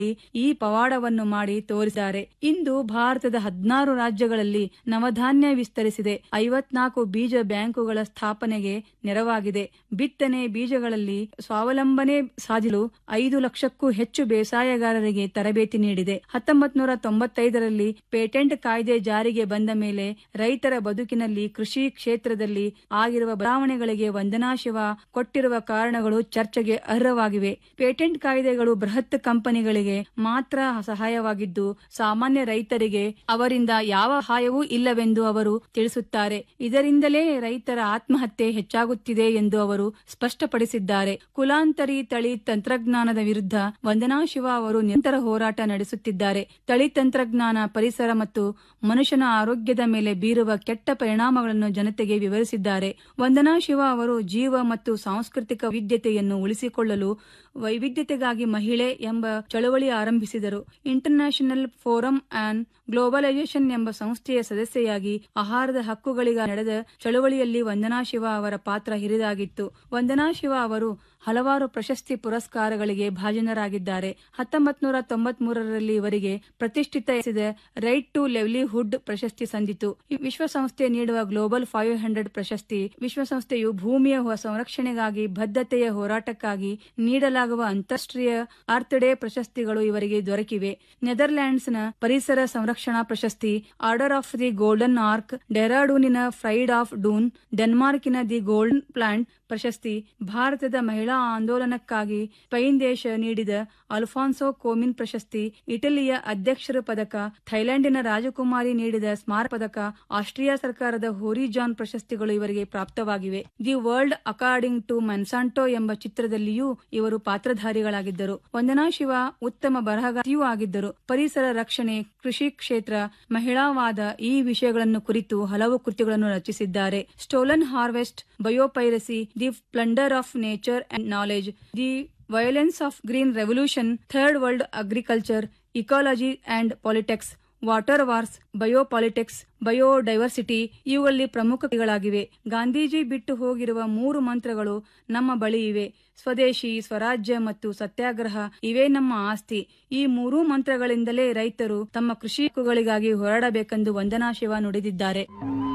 ಈ ಪವಾಡವನ್ನು ಮಾಡಿ ತೋರಿಸಿದ್ದಾರೆ ಇಂದು ಭಾರತದ ಹದಿನಾರು ರಾಜ್ಯಗಳಲ್ಲಿ ನವಧಾನ್ಯ ವಿಸ್ತರಿಸಿದೆ ಐವತ್ನಾಲ್ಕು ಬೀಜ ಬ್ಯಾಂಕುಗಳ ಸ್ಥಾಪನೆಗೆ ನೆರವಾಗಿದೆ ಬಿತ್ತನೆ ಬೀಜಗಳಲ್ಲಿ ಸ್ವಾವಲಂಬನೆ ಸಾಧಿಸಲು ಐದು ಲಕ್ಷಕ್ಕೂ ಹೆಚ್ಚು ಬೇಸಾಯಗಾರರಿಗೆ ತರಬೇತಿ ನೀಡಿದೆ ಹತ್ತೊಂಬತ್ ನೂರ ತೊಂಬತ್ತೈದರಲ್ಲಿ ಪೇಟೆಂಟ್ ಕಾಯ್ದೆ ಜಾರಿಗೆ ಬಂದ ಮೇಲೆ ರೈತರ ಬದುಕಿನಲ್ಲಿ ಕೃಷಿ ಕ್ಷೇತ್ರದಲ್ಲಿ ಆಗಿರುವ ಬದಲಾವಣೆಗಳಿಗೆ ವಂದನಾ ಶಿವ ಕೊಟ್ಟಿರುವ ಕಾರಣಗಳು ಚರ್ಚೆಗೆ ಅರ್ಹವಾಗಿವೆ ಪೇಟೆಂಟ್ ಕಾಯ್ದೆಗಳು ಬೃಹತ್ ಕಂಪನಿಗಳಿಗೆ ಮಾತ್ರ ಸಹಾಯವಾಗಿದ್ದು ಸಾಮಾನ್ಯ ರೈತರಿಗೆ ಅವರಿಂದ ಯಾವ ಸಹಾಯವೂ ಇಲ್ಲವೆಂದು ಅವರು ತಿಳಿಸುತ್ತಾರೆ ಇದರಿಂದಲೇ ರೈತರ ಆತ್ಮಹತ್ಯೆ ಹೆಚ್ಚಾಗುತ್ತಿದೆ ಎಂದು ಅವರು ಸ್ಪಷ್ಟಪಡಿಸಿದ್ದಾರೆ ಕುಲಾಂತರಿ ತಳಿ ತಂತ್ರಜ್ಞಾನದ ವಿರುದ್ಧ ವಂದನಾ ಶಿವ ಅವರು ನಿರಂತರ ಹೋರಾಟ ನಡೆಸುತ್ತಿದ್ದಾರೆ ತಳಿ ತಂತ್ರಜ್ಞಾನ ಪರಿಸರ ಮತ್ತು ಮನುಷ್ಯನ ಆರೋಗ್ಯದ ಮೇಲೆ ಬೀರುವ ಕೆಟ್ಟ ಪರಿಣಾಮಗಳನ್ನು ಜನತೆಗೆ ವಿವರಿಸಿದ್ದಾರೆ ವಂದನಾ ಶಿವ ಅವರು ಜೀವ ಮತ್ತು ಸಾಂಸ್ಕೃತಿಕ ವೈವಿಧ್ಯತೆಯನ್ನು ಉಳಿಸಿಕೊಳ್ಳಲು ವೈವಿಧ್ಯತೆಗಾಗಿ ಮಹಿಳೆ ಎಂಬ ಚಳವಳಿ ಆರಂಭಿಸಿದರು ಇಂಟರ್ನ್ಯಾಷನಲ್ ಫೋರಂ ಆನ್ ಗ್ಲೋಬಲೈಸೇಷನ್ ಎಂಬ ಸಂಸ್ಥೆಯ ಸದಸ್ಯೆಯಾಗಿ ಆಹಾರದ ಹಕ್ಕುಗಳಿಗಾಗಿ ನಡೆದ ಚಳವಳಿಯಲ್ಲಿ ವಂದನಾ ಶಿವ ಅವರ ಪಾತ್ರ ಹಿರಿದಾಗಿತ್ತು ವಂದನಾ ಶಿವ ಅವರು ಹಲವಾರು ಪ್ರಶಸ್ತಿ ಪುರಸ್ಕಾರಗಳಿಗೆ ಭಾಜನರಾಗಿದ್ದಾರೆ ಹತ್ತೊಂಬತ್ ನೂರ ತೊಂಬತ್ ಮೂರರಲ್ಲಿ ಇವರಿಗೆ ಪ್ರತಿಷ್ಠಿತ ರೈಟ್ ಟು ಲೆವ್ಲಿಹುಡ್ ಪ್ರಶಸ್ತಿ ಸಂದಿತು ವಿಶ್ವಸಂಸ್ಥೆ ನೀಡುವ ಗ್ಲೋಬಲ್ ಫೈವ್ ಹಂಡ್ರೆಡ್ ಪ್ರಶಸ್ತಿ ವಿಶ್ವಸಂಸ್ಥೆಯು ಭೂಮಿಯ ಸಂರಕ್ಷಣೆಗಾಗಿ ಬದ್ಧತೆಯ ಹೋರಾಟಕ್ಕಾಗಿ ನೀಡಲಾಗುವ ಅಂತಾರಾಷ್ಟ್ರೀಯ ಅರ್ತ್ ಡೇ ಪ್ರಶಸ್ತಿಗಳು ಇವರಿಗೆ ದೊರಕಿವೆ ನೆದರ್ಲ್ಯಾಂಡ್ಸ್ನ ಪರಿಸರ ಸಂರಕ್ಷಣಾ ಪ್ರಶಸ್ತಿ order of the golden ark ಡೆರಾಡೂನಿನ ಫ್ರೈಡ್ ಆಫ್ ಡೂನ್ ಡೆನ್ಮಾರ್ಕಿನ ದಿ ಗೋಲ್ಡನ್ ಪ್ಲಾಂಟ್ ಪ್ರಶಸ್ತಿ ಭಾರತದ ಮಹಿಳಾ ಆಂದೋಲನಕ್ಕಾಗಿ ಸ್ಪೈನ್ ದೇಶ ನೀಡಿದ ಅಲ್ಫಾನ್ಸೋ ಕೋಮಿನ್ ಪ್ರಶಸ್ತಿ ಇಟಲಿಯ ಅಧ್ಯಕ್ಷರ ಪದಕ ಥೈಲ್ಯಾಂಡಿನ ರಾಜಕುಮಾರಿ ನೀಡಿದ ಸ್ಮಾರಕ ಪದಕ ಆಸ್ಟ್ರಿಯಾ ಸರ್ಕಾರದ ಹೋರಿಜಾನ್ ಪ್ರಶಸ್ತಿಗಳು ಇವರಿಗೆ ಪ್ರಾಪ್ತವಾಗಿವೆ the world according to Monsanto ಎಂಬ ಚಿತ್ರದಲ್ಲಿಯೂ ಇವರು ಪಾತ್ರಧಾರಿಗಳಾಗಿದ್ದರು ವಂದನಾ ಶಿವ ಉತ್ತಮ ಬರಹಗಾರ್ತಿಯೂ ಆಗಿದ್ದರು ಪರಿಸರ ರಕ್ಷಣೆ ಕೃಷಿ ಕ್ಷೇತ್ರ ಮಹಿಳಾವಾದ ಈ ವಿಷಯಗಳನ್ನು ಕುರಿತು ಹಲವು ಕೃತಿಗಳನ್ನು ರಚಿಸಿದ್ದಾರೆ stolen harvest biopiracy the plunder of nature and knowledge the violence of green revolution third world agriculture ecology and politics water wars biopolitics biodiversity ಇವುಗಳಲ್ಲಿ ಪ್ರಮುಖಗಳಾಗಿವೆ ಗಾಂಧೀಜಿ ಬಿಟ್ಟು ಹೋಗಿರುವ ಮೂರು ಮಂತ್ರಗಳು ನಮ್ಮ ಬಳಿ ಇವೆ ಸ್ವದೇಶಿ ಸ್ವರಾಜ್ಯ ಮತ್ತು ಸತ್ಯಾಗ್ರಹ ಇವೇ ನಮ್ಮ ಆಸ್ತಿ ಈ ಮೂರೂ ಮಂತ್ರಗಳಿಂದಲೇ ರೈತರು ತಮ್ಮ ಕೃಷಿ ಹಕ್ಕುಗಳಿಗಾಗಿ ಹೋರಾಡಬೇಕೆಂದು ವಂದನಾ ಶಿವ ನುಡಿದಿದ್ದಾರೆ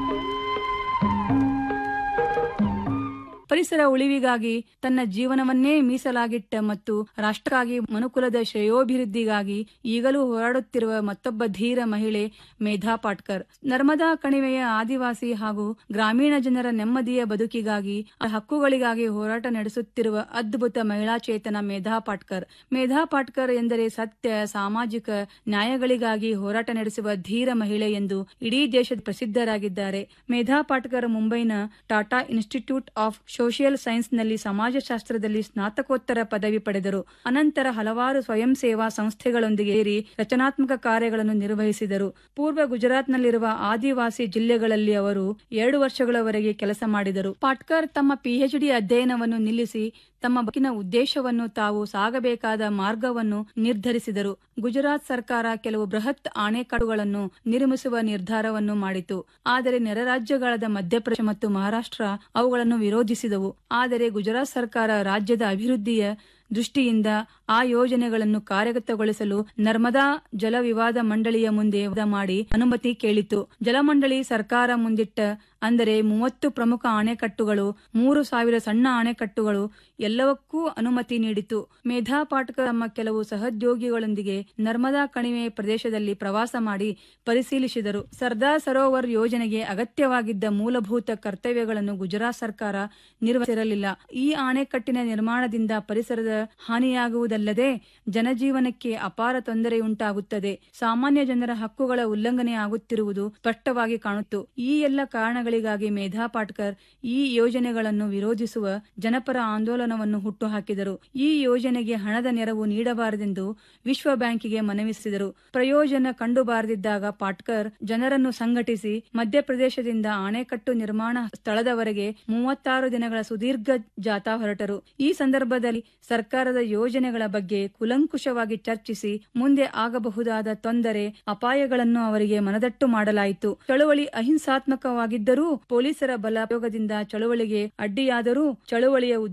ಪರಿಸರ ಉಳಿವಿಗಾಗಿ ತನ್ನ ಜೀವನವನ್ನೇ ಮೀಸಲಾಗಿಟ್ಟ ಮತ್ತು ರಾಷ್ಟ್ರಕ್ಕಾಗಿ ಮನುಕುಲದ ಶ್ರೇಯೋಭಿವೃದ್ಧಿಗಾಗಿ ಈಗಲೂ ಹೋರಾಡುತ್ತಿರುವ ಮತ್ತೊಬ್ಬ ಧೀರ ಮಹಿಳೆ ಮೇಧಾ ಪಾಟ್ಕರ್ ನರ್ಮದಾ ಕಣಿವೆಯ ಆದಿವಾಸಿ ಹಾಗೂ ಗ್ರಾಮೀಣ ಜನರ ನೆಮ್ಮದಿಯ ಬದುಕಿಗಾಗಿ ಹಕ್ಕುಗಳಿಗಾಗಿ ಹೋರಾಟ ನಡೆಸುತ್ತಿರುವ ಅದ್ಭುತ ಮಹಿಳಾ ಚೇತನ ಮೇಧಾ ಪಾಟ್ಕರ್ ಮೇಧಾ ಪಾಟ್ಕರ್ ಎಂದರೆ ಸತ್ಯ ಸಾಮಾಜಿಕ ನ್ಯಾಯಗಳಿಗಾಗಿ ಹೋರಾಟ ನಡೆಸುವ ಧೀರ ಮಹಿಳೆ ಎಂದು ಇಡೀ ದೇಶದ ಪ್ರಸಿದ್ಧರಾಗಿದ್ದಾರೆ ಮೇಧಾ ಪಾಟ್ಕರ್ ಮುಂಬೈನ ಟಾಟಾ ಇನ್ಸ್ಟಿಟ್ಯೂಟ್ ಆಫ್ ಸೋಷಿಯಲ್ ಸೈನ್ಸ್ನಲ್ಲಿ ಸಮಾಜಶಾಸ್ತ್ರದಲ್ಲಿ ಸ್ನಾತಕೋತ್ತರ ಪದವಿ ಪಡೆದರು ಅನಂತರ ಹಲವಾರು ಸ್ವಯಂ ಸೇವಾ ಸಂಸ್ಥೆಗಳೊಂದಿಗೆ ಸೇರಿ ರಚನಾತ್ಮಕ ಕಾರ್ಯಗಳನ್ನು ನಿರ್ವಹಿಸಿದರು ಪೂರ್ವ ಗುಜರಾತ್ನಲ್ಲಿರುವ ಆದಿವಾಸಿ ಜಿಲ್ಲೆಗಳಲ್ಲಿ ಅವರು ಎರಡು ವರ್ಷಗಳವರೆಗೆ ಕೆಲಸ ಮಾಡಿದರು ಪಾಟ್ಕರ್ ತಮ್ಮ ಪಿಎಚ್ಡಿ ಅಧ್ಯಯನವನ್ನು ನಿಲ್ಲಿಸಿ ತಮ್ಮ ಬದುಕಿನ ಉದ್ದೇಶವನ್ನು ತಾವು ಸಾಗಬೇಕಾದ ಮಾರ್ಗವನ್ನು ನಿರ್ಧರಿಸಿದರು ಗುಜರಾತ್ ಸರ್ಕಾರ ಕೆಲವು ಬೃಹತ್ ಆಣೆಕಟ್ಟುಗಳನ್ನು ನಿರ್ಮಿಸುವ ನಿರ್ಧಾರವನ್ನು ಮಾಡಿತು ಆದರೆ ನೆರೆ ರಾಜ್ಯಗಳಾದ ಮಧ್ಯಪ್ರದೇಶ ಮತ್ತು ಮಹಾರಾಷ್ಟ್ರ ಅವುಗಳನ್ನು ವಿರೋಧಿಸಿದವು ಆದರೆ ಗುಜರಾತ್ ಸರ್ಕಾರ ರಾಜ್ಯದ ಅಭಿವೃದ್ಧಿಯ ದೃಷ್ಟಿಯಿಂದ ಆ ಯೋಜನೆಗಳನ್ನು ಕಾರ್ಯಗತಗೊಳಿಸಲು ನರ್ಮದಾ ಜಲ ವಿವಾದ ಮಂಡಳಿಯ ಮುಂದೆ ವಾದ ಮಾಡಿ ಅನುಮತಿ ಕೇಳಿತು ಜಲಮಂಡಳಿ ಸರ್ಕಾರ ಮುಂದಿಟ್ಟ ಅಂದರೆ ಮೂವತ್ತು ಪ್ರಮುಖ ಅಣೆಕಟ್ಟುಗಳು ಮೂರು ಸಾವಿರ ಸಣ್ಣ ಅಣೆಕಟ್ಟುಗಳು ಎಲ್ಲವಕ್ಕೂ ಅನುಮತಿ ನೀಡಿತು ಮೇಧಾ ಪಾಟ್ಕರ್ ತಮ್ಮ ಕೆಲವು ಸಹೋದ್ಯೋಗಿಗಳೊಂದಿಗೆ ನರ್ಮದಾ ಕಣಿವೆ ಪ್ರದೇಶದಲ್ಲಿ ಪ್ರವಾಸ ಮಾಡಿ ಪರಿಶೀಲಿಸಿದರು ಸರ್ದಾರ್ ಸರೋವರ್ ಯೋಜನೆಗೆ ಅಗತ್ಯವಾಗಿದ್ದ ಮೂಲಭೂತ ಕರ್ತವ್ಯಗಳನ್ನು ಗುಜರಾತ್ ಸರ್ಕಾರ ನಿರ್ವಹಿಸಿರಲಿಲ್ಲ ಈ ಅಣೆಕಟ್ಟಿನ ನಿರ್ಮಾಣದಿಂದ ಪರಿಸರದ ಹಾನಿಯಾಗುವುದಲ್ಲದೆ ಜನಜೀವನಕ್ಕೆ ಅಪಾರ ತೊಂದರೆಯುಂಟಾಗುತ್ತದೆ ಸಾಮಾನ್ಯ ಜನರ ಹಕ್ಕುಗಳ ಉಲ್ಲಂಘನೆ ಆಗುತ್ತಿರುವುದು ಸ್ಪಷ್ಟವಾಗಿ ಕಾಣುತ್ತು ಈ ಎಲ್ಲ ಕಾರಣಗಳಿಗಾಗಿ ಮೇಧಾ ಪಾಟ್ಕರ್ ಈ ಯೋಜನೆಗಳನ್ನು ವಿರೋಧಿಸುವ ಜನಪರ ಆಂದೋಲನವನ್ನು ಹುಟ್ಟುಹಾಕಿದರು ಈ ಯೋಜನೆಗೆ ಹಣದ ನೆರವು ನೀಡಬಾರದೆಂದು ವಿಶ್ವ ಬ್ಯಾಂಕಿಗೆ ಮನವಿಸಿದರು ಪ್ರಯೋಜನ ಕಂಡುಬಾರದಿದ್ದಾಗ ಪಾಟ್ಕರ್ ಜನರನ್ನು ಸಂಘಟಿಸಿ ಮಧ್ಯಪ್ರದೇಶದಿಂದ ಅಣೆಕಟ್ಟು ನಿರ್ಮಾಣ ಸ್ಥಳದವರೆಗೆ ಮೂವತ್ತಾರು ದಿನಗಳ ಸುದೀರ್ಘ ಜಾಥಾ ಹೊರಟರು ಈ ಸಂದರ್ಭದಲ್ಲಿ ಸರ್ಕಾರದ ಯೋಜನೆಗಳ ಬಗ್ಗೆ ಕುಲಂಕುಷವಾಗಿ ಚರ್ಚಿಸಿ ಮುಂದೆ ಆಗಬಹುದಾದ ತೊಂದರೆ ಅಪಾಯಗಳನ್ನು ಅವರಿಗೆ ಮನದಟ್ಟು ಮಾಡಲಾಯಿತು ಚಳುವಳಿ ಅಹಿಂಸಾತ್ಮಕವಾಗಿದ್ದರೂ ಪೊಲೀಸರ ಬಲ ಪ್ರಯೋಗದಿಂದ ಚಳುವಳಿಗೆ ಅಡ್ಡಿಯಾದರೂ ಚಳುವಳಿಯ ಉದ್ದೇಶಗಳು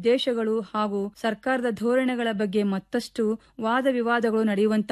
ಹಾಗೂ ಸರ್ಕಾರದ ಧೋರಣೆಗಳ ಬಗ್ಗೆ ಮತ್ತಷ್ಟು ವಾದ ವಿವಾದಗಳು ನಡೆಯುವಂತ